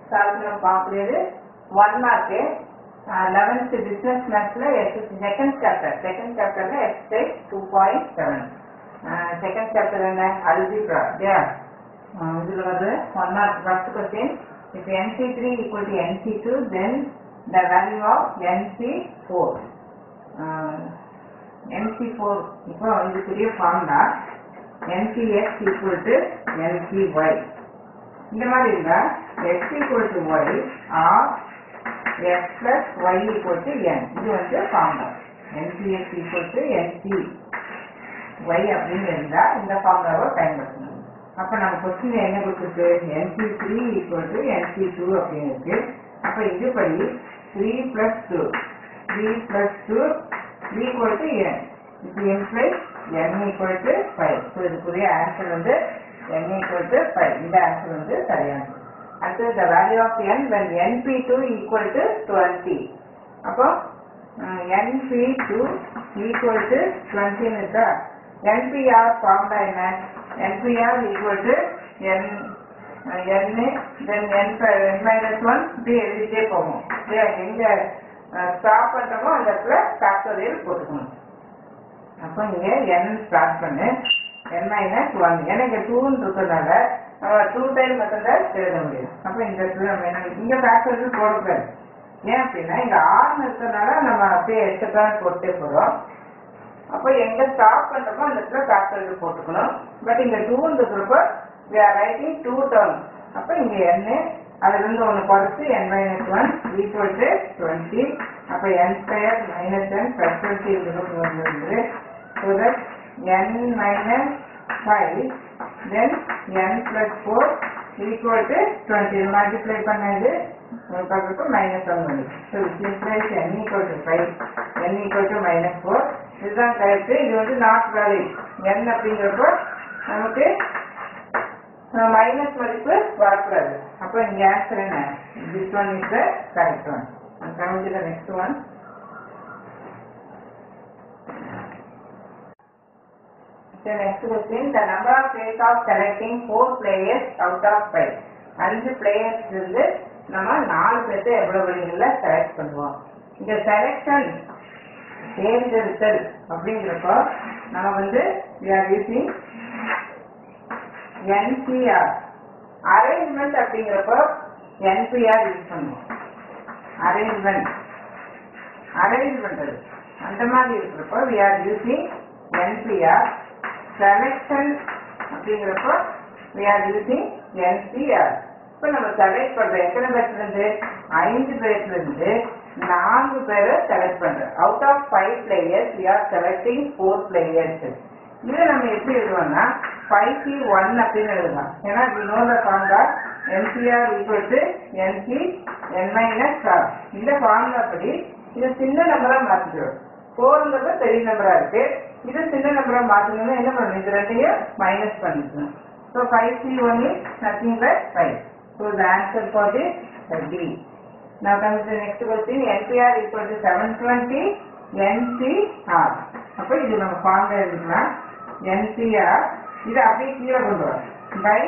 Solve நம்ம பார்க்கக்கூடியது one mark eleventh business மேத்ஸ்ல செகண்ட் சாப்டர் செகண்ட் சாப்டர்ல exercise two point seven second chapter என்ன அல்ஜிப்ரா இல்லையா இதுல வந்து one mark first question if nc3 equal to nc2 then the value of nc4 uh, nc4 இப்போ இதுக்குரிய formula ncx equal to ncy இந்த மாதிரி இருந்தா x equal to y or x plus y equal to n இது வந்து formula ncx equal to nc y அப்படின்னு இருந்தா இந்த ஃபார்முலாவை பயன்படுத்தணும் அப்ப நம்ம கொஸ்டின் என்ன கொடுத்துருக்கு nc three equal to nc two அப்படின்னு இருக்கு அப்ப இதுபடி three plus two three plus two equal to n இது implies n equal to five so இதுக்குரிய ஆன்சர் வந்து n ஈக்குவல் டு ஃபைவ் இந்த ஆன்சர் வந்து சரியானது அடுத்து the value of n when np2 equal to 20 அப்போ அஹ், np2 equal to 20 ன்னு இருக்கா npr ஃபார்முலா என்ன npr equal to n ah, n then n ப- n minus 1 இப்படி எழுதிட்டே போகும் இல்லையா? எங்க ஸ்டாப் பண்றோமோ அந்த இடத்துல ஃபேக்டோரியல் போட்டுக்கணும் அப்போ இங்க n ஸ்டார்ட் பண்ணு n மைனஸ் ஒன் ஏன்னா இங்க டூன்னு இருக்கிறதுனால நம்ம டூ டைம் மட்டும்தான் எழுத முடியும் அப்போ இந்த இடத்துல நம்ம என்ன இங்க ஃபேக்டர்கள் போடக்கூடாது ஏன் அப்படின்னா இங்க ஆர்னு இருக்கிறதுனால நம்ம அப்படியே எடுத்துக்கலாம் போட்டே போறோம் அப்போ எங்க ஸ்டாப் பண்றோமோ அந்த இடத்துல ஃபேக்டர்கள் போட்டுக்கணும் பட் இங்க டூன்னு இருக்கிறப்போ we are writing two term அப்போ இங்க n அதுல இருந்து ஒன்று குறைச்சு n minus one equal to twenty அப்போ n square minus n plus twenty வந்து so that n minus 5 then n plus 4 equal to 20 இது multiply பண்ணது உங்களுக்கு மைனஸ் ஒன் வந்து so simplifies n equal to 5 n equal to minus 4 இதுதான் correct இது வந்து not valid n அப்படிங்கிறப்போ நமக்கு மைனஸ் மதிப்பு வரக்கூடாது அப்போ இங்க ஆன்சர் என்ன this one is the correct one coming to the next one The next question, the number of ways of selecting four players out of five. அஞ்சு பிளேயர்ஸ் இருந்து நம்ம நாலு பேர்த்த எவ்வளவு வழிகளில் செலக்ட் பண்ணுவோம் இந்த செலக்ஷன் தேர்ந்தெடுத்தல் அப்படிங்கிறப்போ நம்ம வந்து we are using NCR arrangement அப்படிங்கிறப்போ NPR யூஸ் பண்ணுவோம் அரேஞ்ச்மெண்ட் அரேஞ்ச் பண்றது அந்த மாதிரி இருக்கிறப்போ we are using NPR selection அப்படிங்கிறப்போ we are using NCR இப்போ நம்ம செலக்ட் பண்றோம் எத்தனை பேர்ல இருந்து ஐந்து பேர்ல இருந்து நான்கு பேரை செலக்ட் பண்றோம் out of five players we are selecting four players இதை நம்ம எப்படி எழுதுவோம்னா ஃபைவ் சி ஒன் அப்படின்னு எழுதலாம் ஏன்னா we know the formula NCR equal to NC n minus R இந்த ஃபார்முலா படி இது சின்ன நம்பரா மாத்திக்கிறோம் ஃபோர்ங்கிறது பெரிய நம்பரா இருக்கு இது சின்ன நம்பரா மாத்தணும்னா என்ன பண்ணணும் இது ரெண்டையும் மைனஸ் பண்ணிக்கணும் so five C one is nothing but five so the answer for the D Now comes the next question, NPR equal to 720 NCR. அப்போ இது நம்ம ஃபார்முலா எழுதிக்கலாம் NCR இது அப்படியே கீழே கொண்டு வரோம் by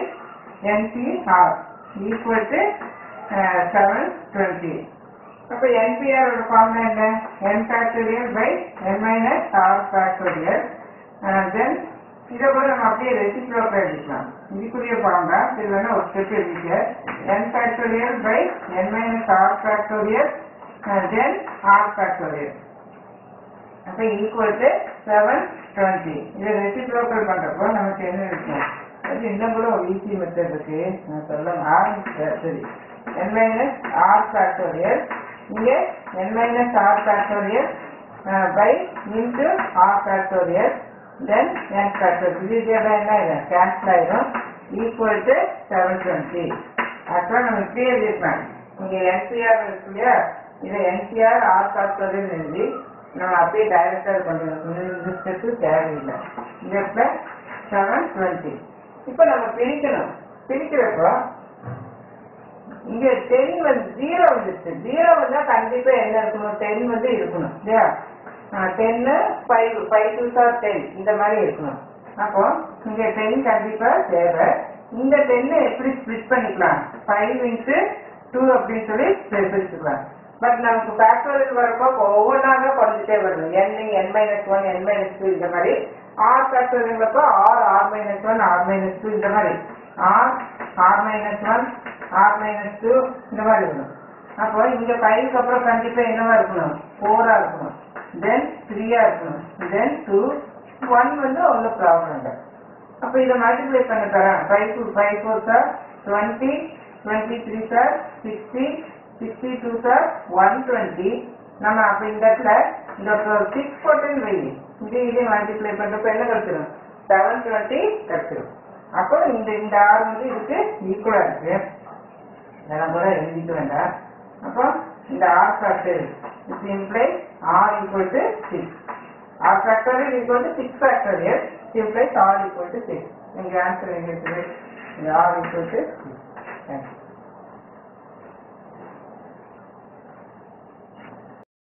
NCR equal to uh, 720. அப்போ NPR ஓட ஃபார்முலா என்ன n factorial by n minus R factorial then இதை கூட நம்ம அப்படியே ரெசிப்ரோக்கா எழுதிக்கலாம் இதுக்குரிய ஃபார்முலா இது வேணா ஒரு ஸ்டெப் எழுதிக்க n factorial by n minus R factorial then R factorial அப்போ ஈக்குவல் டு செவன் டுவெண்ட்டி இதை ரெசிப்ரோக்கல் பண்ணுறப்போ நமக்கு என்ன இருக்கும் அது இன்னும் கூட ஒரு ஈஸி மெத்தட் இருக்கு நான் சொல்ல ஆரம்பிச்சேன் சரி n மைனஸ் ஆர் ஃபேக்டோரியல் இங்கே n minus R factorial by into R factorial then n factorial இது இதோட என்ன ஆயிடும் கேன்சல் ஆயிடும் ஈக்குவல் டு செவன் டுவெண்ட்டி ஆக்சுவலாக நம்ம இப்படியே எழுதிருக்கலாம் இங்கே என்சிஆர் இருக்கு இல்லையா இதை என்சிஆர் ஆர் ஃபேக்டோரியல் எழுதி நம்ம அப்படியே டைரக்டாக பண்ணுறோம் இந்த ஸ்டெப்பு தேவையில்லை இந்த இடத்துல செவன் டுவெண்ட்டி இப்போ நம்ம பிரிக்கணும் பிரிக்கிறப்போ இங்க டென் வந்து ஜீரோ வந்துருச்சு ஜீரோ வந்தா கண்டிப்பா என்ன இருக்கணும் டென் வந்து இருக்கணும் இல்லையா டென்னு ஃபைவ் ஃபைவ் டூ சார் டென் இந்த மாதிரி இருக்கணும் அப்போ இங்க டென் கண்டிப்பா தேவை இந்த டென்னு எப்படி ஸ்ப்ளிட் பண்ணிக்கலாம் ஃபைவ் இன்ட்டு டூ அப்படின்னு சொல்லி பிரிச்சுக்கலாம் பட் நமக்கு ஃபேக்டோரியல் வரப்போ ஒவ்வொன்றாக குறைஞ்சிட்டே வருது n n minus one n minus two இந்த மாதிரி ஆர் ஃபேக்டோரியல்ப்போ R R minus one R minus two இந்த மாதிரி R R minus one R minus two இந்த மாதிரி வரும் அப்போ இங்க ஃபைவ்க்கு அப்புறம் கண்டிப்பா என்னவா இருக்கணும் ஃபோரா இருக்கணும் தென் த்ரீயா இருக்கணும் தென் டூ ஒன் வந்து அவ்வளோ ப்ராப்ளம் இல்லை அப்போ இதை மல்டிப்ளை பண்ண தரேன் ஃபைவ் டூ ஃபைவ் ஃபோர் சார் டுவெண்ட்டி டுவெண்ட்டி த்ரீ சார் சிக்ஸ்டி சிக்ஸ்டி டூ சார் ஒன் டுவெண்ட்டி நம்ம அப்போ இந்த இடத்துல இந்த சிக்ஸ் போட்டுன்னு வை இது இதே மல்டிப்ளை பண்ணுறப்ப என்ன கிடைச்சிடும் செவன் டுவெண்ட்டி கிடைச்சிடும் அப்போ இந்த இந்த ஆறு வந்து இதுக்கு ஈக்குவலாக இருக்கு இதெல்லாம் கூட எழுதிக்க வேண்டாம் அப்போ இந்த R factor it imply R equal to six R factorial equal to six factorial implies R equal to six இங்கே ஆன்சர் எங்க இருக்குது இந்த ஆர் ஈக்குவல் டு சிக்ஸ்